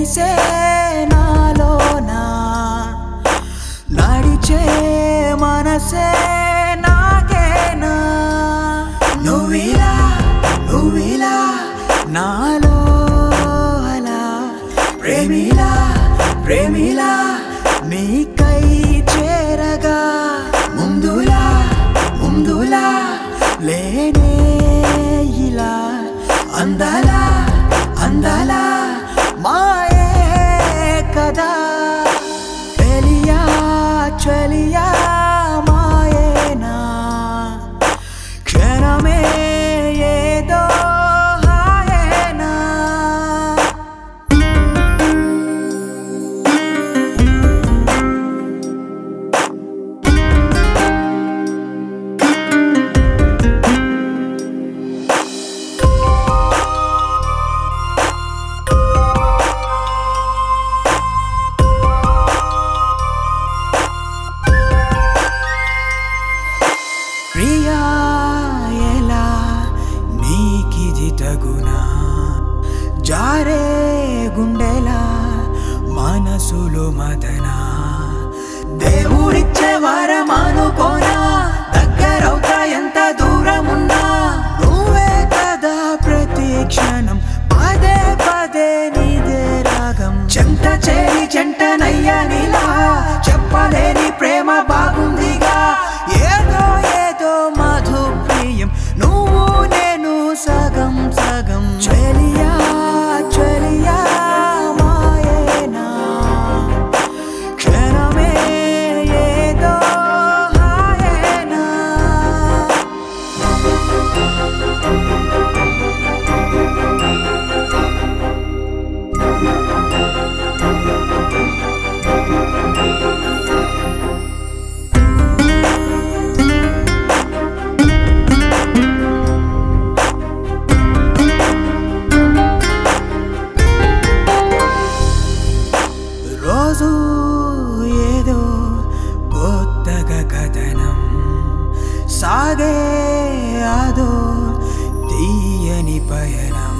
తెలిసే నాలోనా నడిచే మనసే నాకేనా నువ్విలా నువ్విలా నాలో అలా ప్రేమిలా ప్రేమిలా నీకై చేరగా ముందులా ముందులా లేనే ఇలా అందలా అందలా మాయే కదా తెలియా చలియా మాయేనా క్షణమే ఏదో హాయేనా ప్రియా ఎలా నీకిది తగునా జారే గుండెలా మనసులో మదన దేవుడిచ్చే వరం అనుకోనా దగ్గరవుతా ఎంత దూరమున్నా నువ్వే కదా ప్రతి క్షణం పదే పదే నీదే రాగం చెంత చేరి చెంటనయ్యనిలా చెప్పలేని ప్రేమ బాగుందిగా ఏదో ఏదో మధు ప్రియం నువ్వు నేను సగం సగం చెలియా చెలియా మాయేనా క్షణమే ఏదో హాయేనా రోజు ఏదో కొత్తగా కథనం సాగే అదో తీయని పయనం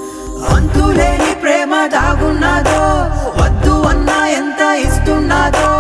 అంతులేని ప్రేమ దాగున్నదో వద్దు అన్నా ఎంత ఇస్తున్నదో